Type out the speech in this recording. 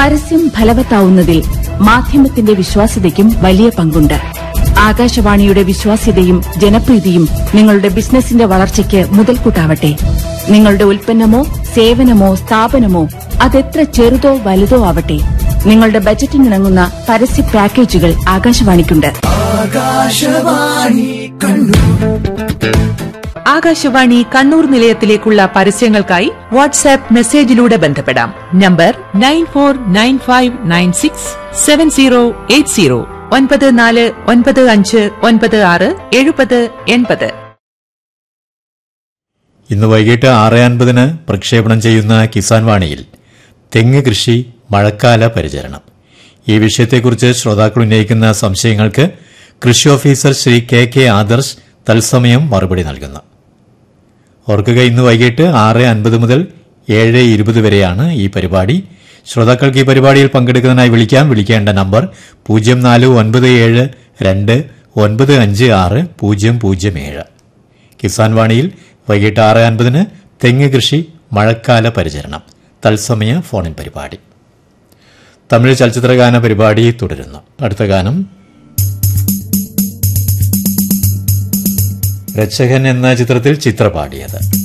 പരസ്യം ഫലവത്താവുന്നതിൽ മാധ്യമത്തിന്റെ വിശ്വാസ്യതയ്ക്കും വലിയ പങ്കുണ്ട് ആകാശവാണിയുടെ വിശ്വാസ്യതയും ജനപ്രീതിയും നിങ്ങളുടെ ബിസിനസിന്റെ വളർച്ചയ്ക്ക് മുതൽക്കൂട്ടാവട്ടെ നിങ്ങളുടെ ഉൽപ്പന്നമോ സേവനമോ സ്ഥാപനമോ അതെത്ര ചെറുതോ വലുതോ ആവട്ടെ നിങ്ങളുടെ ബജറ്റിനിണങ്ങുന്ന പരസ്യ പാക്കേജുകൾ ആകാശവാണിക്കുണ്ട് ആകാശവാണി കണ്ണൂർ നിലയത്തിലേക്കുള്ള പരസ്യങ്ങൾക്കായി വാട്സാപ്പ് മെസ്സേജിലൂടെ ബന്ധപ്പെടാം number nine four nine five nine six seven zero eight zero ഒൻപത് നാല് ഒൻപത് അഞ്ച് ഒൻപത് ആറ് എഴുപത് എൺപത് ഇന്ന് വൈകിട്ട് ആറ് അൻപതിന് പ്രക്ഷേപണം ചെയ്യുന്ന കിസാൻ വാണിയിൽ തെങ്ങ് കൃഷി മഴക്കാല പരിചരണം ഈ വിഷയത്തെക്കുറിച്ച് ശ്രോതാക്കൾ ഉന്നയിക്കുന്ന സംശയങ്ങൾക്ക് കൃഷി officer Shri K K Adarsh തത്സമയം മറുപടി നൽകുന്നു ഓർക്കുക ഇന്ന് വൈകിട്ട് ആറ് അൻപത് മുതൽ ഏഴ് ഇരുപത് വരെയാണ് ഈ പരിപാടി ശ്രോതാക്കൾക്ക് ഈ പരിപാടിയിൽ പങ്കെടുക്കുന്നതിനായി വിളിക്കാം വിളിക്കേണ്ട നമ്പർ പൂജ്യം നാല് ഒൻപത് ഏഴ് രണ്ട് ഒൻപത് അഞ്ച് ആറ് പൂജ്യം പൂജ്യം ഏഴ് കിസാൻ വാണിയിൽ വൈകിട്ട് ആറ് അൻപതിന് തെങ്ങ് കൃഷി മഴക്കാല പരിചരണം തത്സമയ ഫോണിൻ പരിപാടി തമിഴ് ചലച്ചിത്രഗാന പരിപാടി തുടരുന്നു അടുത്ത ഗാനം രക്ഷകൻ എന്ന ചിത്രത്തിൽ ചിത്ര പാടിയത്